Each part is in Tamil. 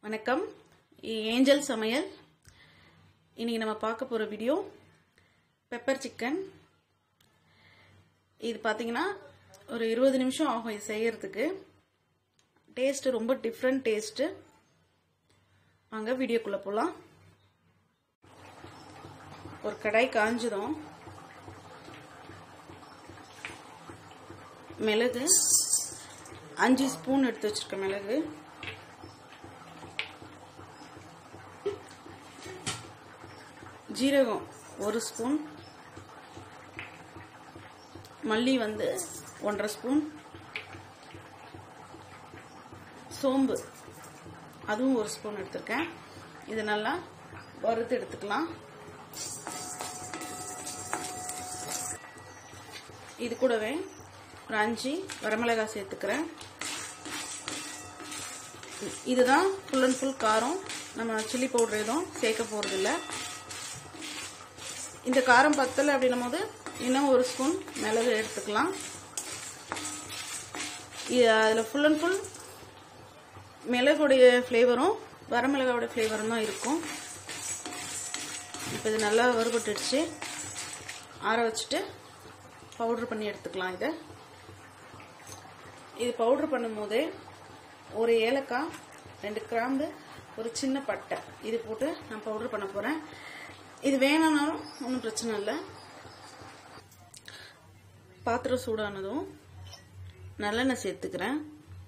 வணக்கம் ஏஞ்சல் சமையல் இன்னைக்கு நம்ம பார்க்க போகிற வீடியோ பெப்பர் சிக்கன் இது பார்த்தீங்கன்னா ஒரு இருபது நிமிஷம் ஆகும் இது செய்யறதுக்கு டேஸ்ட்டு ரொம்ப டிஃப்ரெண்ட் டேஸ்ட்டு வாங்க வீடியோக்குள்ளே போகலாம் ஒரு கடாய் காஞ்சதும் மிளகு அஞ்சு ஸ்பூன் எடுத்து வச்சிருக்க மிளகு ஜீரகம் ஒரு ஸ்பூன் மல்லி வந்து ஒன்றரை ஸ்பூன் சோம்பு அதுவும் ஒரு ஸ்பூன் எடுத்திருக்கேன் இது நல்லா வறுத்து எடுத்துக்கலாம் இது கூடவே ஒரு அஞ்சு வரமிளகாய் சேர்த்துக்கிறேன் இதுதான் ஃபுல் அண்ட் ஃபுல் காரம் நம்ம சில்லி பவுடர் எதுவும் சேர்க்க போகிறதில்ல இந்த காரம் பத்தலை அப்படின்னும் போது இன்னும் ஒரு ஸ்பூன் மிளகு எடுத்துக்கலாம் இது அதில் ஃபுல் அண்ட் ஃபுல் மிளகுடைய ஃப்ளேவரும் வரமிளகாவோட ஃப்ளேவரும் தான் இருக்கும் இப்போ இது நல்லா வறுபட்டுடுச்சு ஆற வச்சுட்டு பவுட்ரு பண்ணி எடுத்துக்கலாம் இதை இது பவுட்ரு பண்ணும்போதே ஒரு ஏலக்காய் ரெண்டு கிராம்பு ஒரு சின்ன பட்டை இது போட்டு நான் பவுட்ரு பண்ண போகிறேன் இது வேணும்னாலும் ஒன்றும் பிரச்சனை இல்லை பாத்திரம் சூடானதும் நல்லெண்ணெய் சேர்த்துக்கிறேன்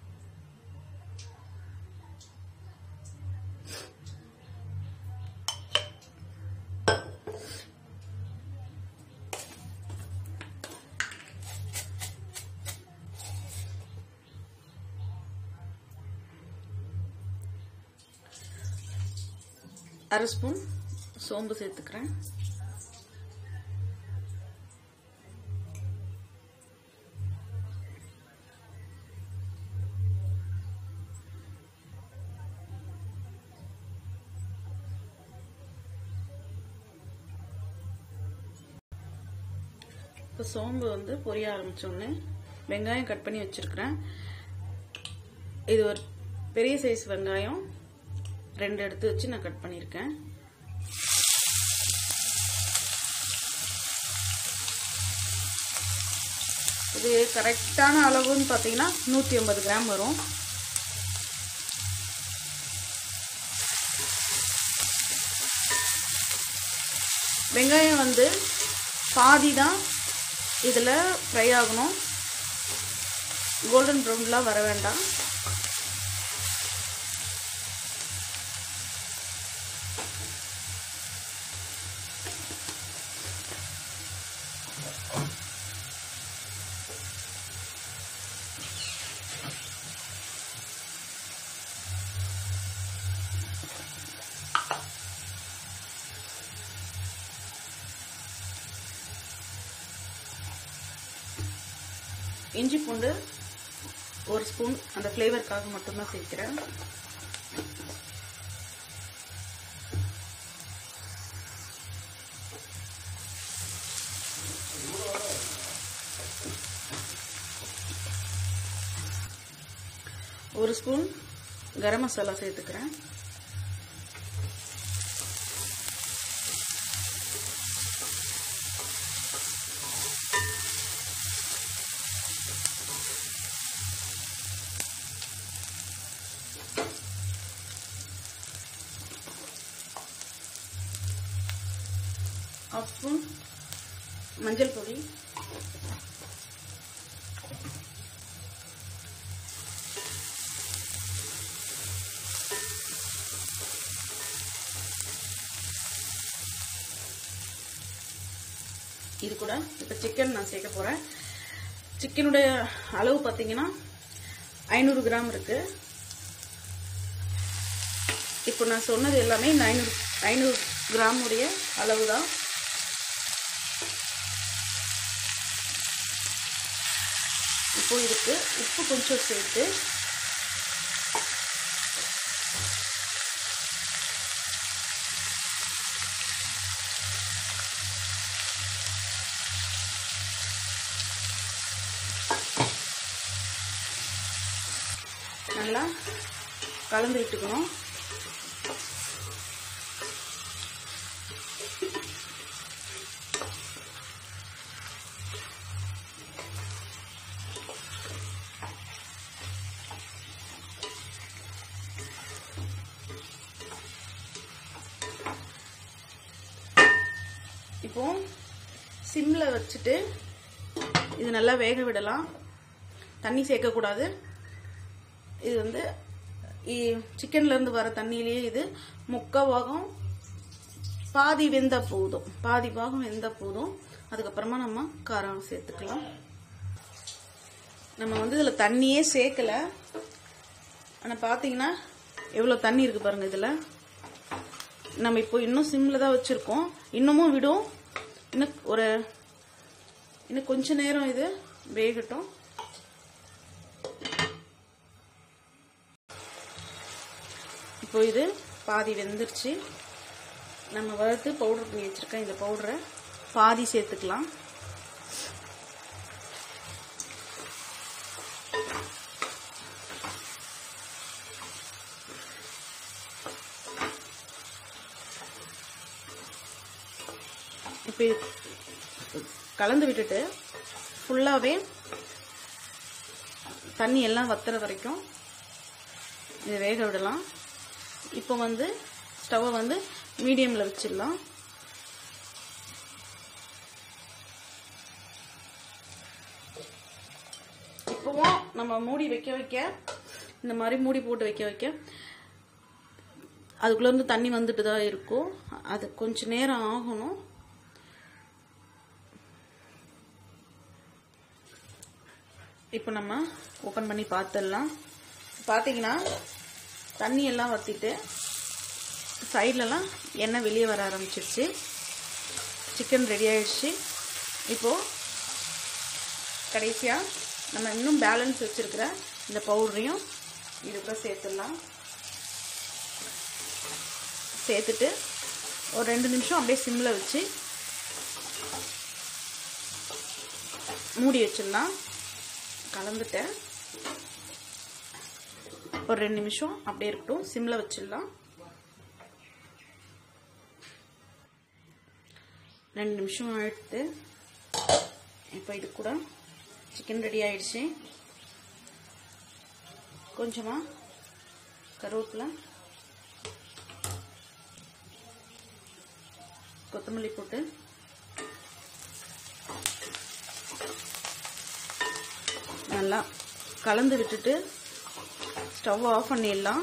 அரை ஸ்பூன் சோம்பு சேர்த்துக்கிறேன் இப்போ சோம்பு வந்து பொரிய ஆரம்பித்தோடனே வெங்காயம் கட் பண்ணி வச்சுருக்கிறேன் இது ஒரு பெரிய சைஸ் வெங்காயம் ரெண்டு எடுத்து வச்சு நான் கட் பண்ணியிருக்கேன் இது கரெக்டான அளவுன்னு பார்த்தீங்கன்னா நூற்றி ஐம்பது கிராம் வரும் வெங்காயம் வந்து பாதி தான் இதில் ஃப்ரை ஆகணும் கோல்டன் ப்ரௌன்லாம் வர வேண்டாம் இஞ்சி பூண்டு ஒரு ஸ்பூன் அந்த ஃப்ளேவருக்காக மட்டும்தான் சேர்க்கிறேன் ஒரு ஸ்பூன் கரம் மசாலா சேர்த்துக்கிறேன் ஆஃப் ஸ்பூன் மஞ்சள் பொடி இது கூட இப்போ சிக்கன் நான் சேர்க்க போகிறேன் சிக்கனுடைய அளவு பார்த்தீங்கன்னா ஐநூறு கிராம் இருக்கு இப்போ நான் சொன்னது எல்லாமே இந்த ஐநூறு ஐநூறு கிராமுடைய அளவு தான் இப்போ இதுக்கு உப்பு கொஞ்சம் சேர்த்து நல்லா கலந்து விட்டுக்கணும் இப்போ சிம்மில் வச்சுட்டு இது நல்லா வேக விடலாம் தண்ணி சேர்க்கக்கூடாது இது வந்து சிக்கன்ல இருந்து வர தண்ணியிலேயே இது முக்க பாகம் பாதி வெந்த போதும் பாதி பாகம் வெந்த போதும் அதுக்கப்புறமா நம்ம காரம் சேர்த்துக்கலாம் நம்ம வந்து இதில் தண்ணியே சேர்க்கல ஆனால் பார்த்தீங்கன்னா எவ்வளோ தண்ணி இருக்கு பாருங்க இதில் நம்ம இப்போ இன்னும் சிம்மில் தான் வச்சுருக்கோம் இன்னமும் விடும் இன்னும் ஒரு இன்னும் கொஞ்ச நேரம் இது வேகட்டும் இப்போ இது பாதி வெந்துருச்சு நம்ம வறுத்து பவுடர் பண்ணி வச்சிருக்கோம் இந்த பவுடரை பாதி சேர்த்துக்கலாம் இப்போ கலந்து விட்டுட்டு ஃபுல்லாகவே தண்ணி எல்லாம் வத்துற வரைக்கும் இதை வேக விடலாம் இப்போ வந்து ஸ்டவ்வை வந்து மீடியமில் வச்சிடலாம் இப்போவும் நம்ம மூடி வைக்க வைக்க இந்த மாதிரி மூடி போட்டு வைக்க வைக்க அதுக்குள்ள இருந்து தண்ணி வந்துட்டு தான் இருக்கும் அது கொஞ்ச நேரம் ஆகணும் இப்போ நம்ம ஓப்பன் பண்ணி பார்த்துடலாம் பார்த்தீங்கன்னா தண்ணி எல்லாம் வற்றிட்டு சைட்லலாம் எண்ணெய் வெளியே வர ஆரம்பிச்சிருச்சு சிக்கன் ரெடி ஆயிடுச்சு இப்போது கடைசியாக நம்ம இன்னும் பேலன்ஸ் வச்சுருக்கிற இந்த பவுடரையும் இதுக்குள்ள சேர்த்துடலாம் சேர்த்துட்டு ஒரு ரெண்டு நிமிஷம் அப்படியே சிம்மில் வச்சு மூடி வச்சிடலாம் கலந்துட்டேன் ஒரு ரெண்டு நிமிஷம் அப்படியே இருக்கட்டும் சிம்மில் வச்சிடலாம் ரெண்டு நிமிஷம் ஆயிடுத்து இப்போ இது கூட சிக்கன் ரெடி ஆயிடுச்சு கொஞ்சமாக கருவேப்பிலை கொத்தமல்லி போட்டு நல்லா கலந்து விட்டுட்டு ஸ்டவ் ஆஃப் பண்ணிடலாம்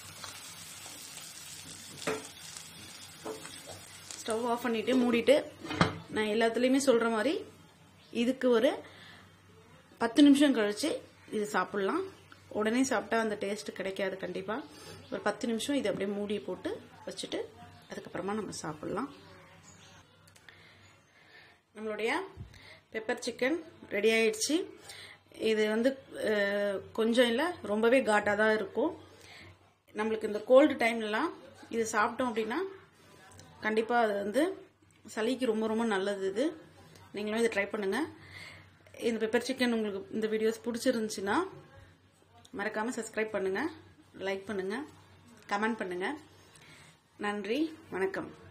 ஸ்டவ் ஆஃப் பண்ணிட்டு மூடிட்டு நான் எல்லாத்துலேயுமே சொல்கிற மாதிரி இதுக்கு ஒரு பத்து நிமிஷம் கழிச்சு இது சாப்பிட்லாம் உடனே சாப்பிட்டா அந்த டேஸ்ட் கிடைக்காது கண்டிப்பாக ஒரு பத்து நிமிஷம் இது அப்படியே மூடி போட்டு வச்சுட்டு அதுக்கப்புறமா நம்ம சாப்பிட்லாம் நம்மளுடைய பெப்பர் சிக்கன் ரெடி ஆயிடுச்சு இது வந்து அஹ், கொஞ்சம் இல்லை ரொம்பவே காட்டாக தான் இருக்கும் நம்மளுக்கு இந்த கோல்டு டைம்லலாம் இது சாப்பிட்டோம் அப்படின்னா கண்டிப்பாக அது வந்து சளிக்கு ரொம்ப ரொம்ப நல்லது இது நீங்களும் இதை ட்ரை பண்ணுங்கள் இந்த பெப்பர் சிக்கன் உங்களுக்கு இந்த வீடியோஸ் பிடிச்சிருந்துச்சுன்னா மறக்காமல் சப்ஸ்கிரைப் பண்ணுங்கள் லைக் பண்ணுங்கள் கமெண்ட் பண்ணுங்கள் நன்றி வணக்கம்